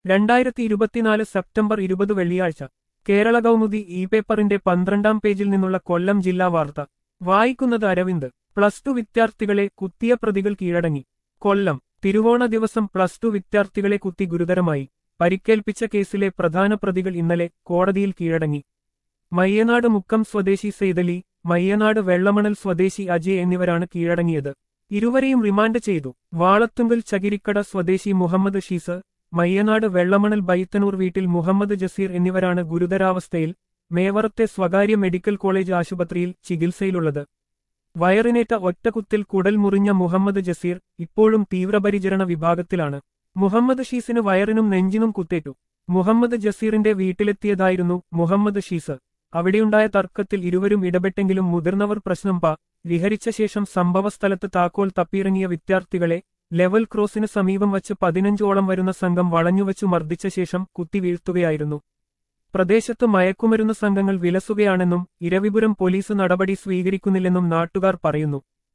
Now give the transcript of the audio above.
രണ്ടായിരത്തി ഇരുപത്തിനാല് സെപ്റ്റംബർ ഇരുപത് വെള്ളിയാഴ്ച കേരള കൗമുദി ഇ പേപ്പറിന്റെ പന്ത്രണ്ടാം പേജിൽ നിന്നുള്ള കൊല്ലം ജില്ലാ വാർത്ത വായിക്കുന്നത് അരവിന്ദ് പ്ലസ് ടു വിദ്യാർത്ഥികളെ കുത്തിയ പ്രതികൾ കീഴടങ്ങി കൊല്ലം തിരുവോണ ദിവസം പ്ലസ് ടു വിദ്യാർത്ഥികളെ കുത്തി ഗുരുതരമായി പരിക്കേൽപ്പിച്ച കേസിലെ പ്രധാന പ്രതികൾ ഇന്നലെ കോടതിയിൽ കീഴടങ്ങി മയ്യനാട് മുക്കം സ്വദേശി സെയ്തലി മയ്യനാട് വെള്ളമണൽ സ്വദേശി അജയ് എന്നിവരാണ് കീഴടങ്ങിയത് ഇരുവരെയും റിമാൻഡ് ചെയ്തു വാളത്തുങ്കൽ ചകിരിക്കട സ്വദേശി മുഹമ്മദ് ഷീസ് മയ്യനാട് വെള്ളമണൽ ബൈത്തനൂർ വീട്ടിൽ മുഹമ്മദ് ജസീർ എന്നിവരാണ് ഗുരുതരാവസ്ഥയിൽ മേവറത്തെ സ്വകാര്യ മെഡിക്കൽ കോളേജ് ആശുപത്രിയിൽ ചികിത്സയിലുള്ളത് വയറിനേറ്റ ഒറ്റക്കുത്തിൽ കുടൽ മുറിഞ്ഞ മുഹമ്മദ് ജസീർ ഇപ്പോഴും തീവ്രപരിചരണ വിഭാഗത്തിലാണ് മുഹമ്മദ് ഷീസിന് വയറിനും നെഞ്ചിനും കുത്തേറ്റു മുഹമ്മദ് ജസീറിന്റെ വീട്ടിലെത്തിയതായിരുന്നു മുഹമ്മദ് ഷീസ് അവിടെയുണ്ടായ തർക്കത്തിൽ ഇരുവരും ഇടപെട്ടെങ്കിലും മുതിർന്നവർ പ്രശ്നം പ വിഹരിച്ച ശേഷം സംഭവസ്ഥലത്ത് താക്കോൽ തപ്പിയിറങ്ങിയ വിദ്യാർത്ഥികളെ ലെവൽ ക്രോസിന് സമീപം വച്ച് പതിനഞ്ചോളം വരുന്ന സംഘം വളഞ്ഞുവച്ചു മർദ്ദിച്ച ശേഷം കുത്തിവീഴ്ത്തുകയായിരുന്നു പ്രദേശത്ത് മയക്കുമരുന്ന് സംഘങ്ങൾ വിലസുകയാണെന്നും ഇരവിപുരം പോലീസ് നടപടി സ്വീകരിക്കുന്നില്ലെന്നും നാട്ടുകാർ പറയുന്നു